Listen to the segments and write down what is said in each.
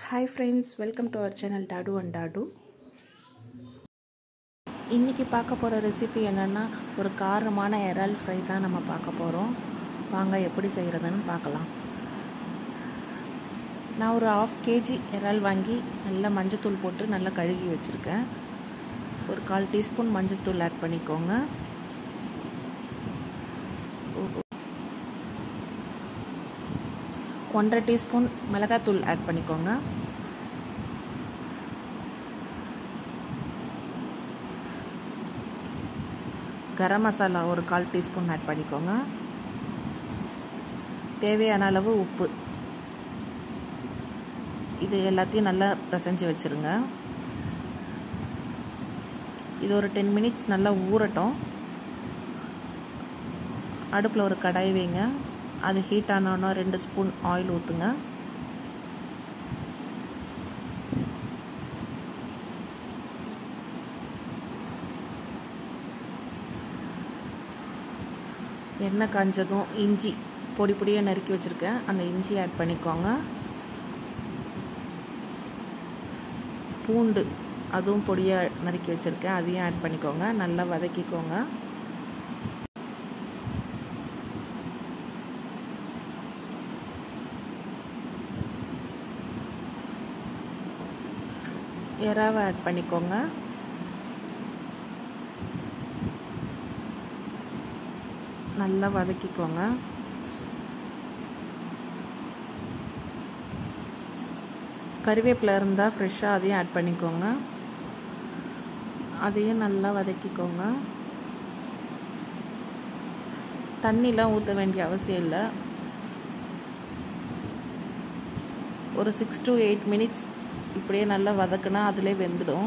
hi friends welcome to our channel டாடு and டாடு இன்றைக்கி பார்க்க போகிற ரெசிபி என்னென்னா ஒரு காரமான இறால் ஃப்ரை தான் நம்ம பார்க்க போகிறோம் வாங்க எப்படி செய்கிறதுன்னு பார்க்கலாம் நான் ஒரு ஆஃப் கேஜி இறால் வாங்கி நல்லா மஞ்சத்தூள் போட்டு நல்லா கழுகி வச்சுருக்கேன் ஒரு கால் டீஸ்பூன் மஞ்சத்தூள் ஆட் பண்ணிக்கோங்க ஒன்றரை டீஸ்பூன் மிளகாத்தூள் ஆட் பண்ணிக்கோங்க கரம் மசாலா ஒரு கால் டீஸ்பூன் ஆட் பண்ணிக்கோங்க தேவையான அளவு உப்பு இது எல்லாத்தையும் நல்லா பிசைஞ்சு வச்சுருங்க இது ஒரு டென் மினிட்ஸ் நல்லா ஊறட்டும் அடுப்பில் ஒரு கடாய் வைங்க அது ஹீட் ஆனோன்னா ரெண்டு ஸ்பூன் ஆயில் ஊற்றுங்க எண்ணெய் காஞ்சதும் இஞ்சி பொடி பொடியாக நறுக்கி வச்சுருக்கேன் அந்த இஞ்சி ஆட் பண்ணிக்கோங்க பூண்டு அதுவும் பொடியாக நறுக்கி வச்சுருக்கேன் அதையும் ஆட் பண்ணிக்கோங்க நல்லா வதக்கிக்கோங்க எறாவை ஆட் பண்ணிக்கோங்க நல்லா வதக்கிக்கோங்க கருவேப்பிலை இருந்தால் ஃப்ரெஷ்ஷாக அதையும் ஆட் பண்ணிக்கோங்க அதையும் நல்லா வதக்கிக்கோங்க தண்ணிலாம் ஊற்ற வேண்டிய அவசியம் இல்லை ஒரு சிக்ஸ் டு எயிட் மினிட்ஸ் இப்படியே நல்லா வதக்குனா அதிலே வெந்துடும்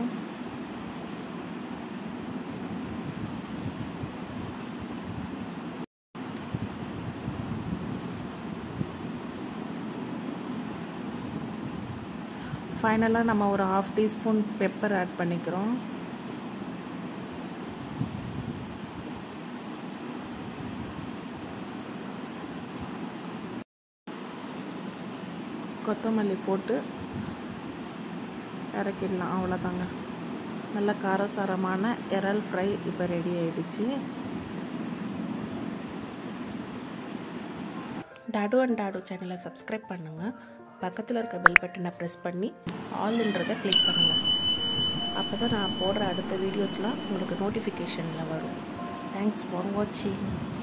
ஃபைனலாக நம்ம ஒரு ஹாஃப் டீஸ்பூன் பெப்பர் ஆட் பண்ணிக்கிறோம் கொத்தமல்லி போட்டு இறக்கிடலாம் அவ்வளோதாங்க நல்ல காரசாரமான இறால் ஃப்ரை இப்போ ரெடி ஆகிடுச்சு டாடு அண்ட் டாடு சேனலை சப்ஸ்கிரைப் பண்ணுங்கள் பக்கத்தில் இருக்க பெல் பட்டனை ப்ரெஸ் பண்ணி ஆல்ன்றதை கிளிக் பண்ணுங்கள் அப்போ தான் நான் போடுற அடுத்த வீடியோஸ்லாம் உங்களுக்கு நோட்டிஃபிகேஷனில் வரும் தேங்க்ஸ் ஃபார் வாட்சிங்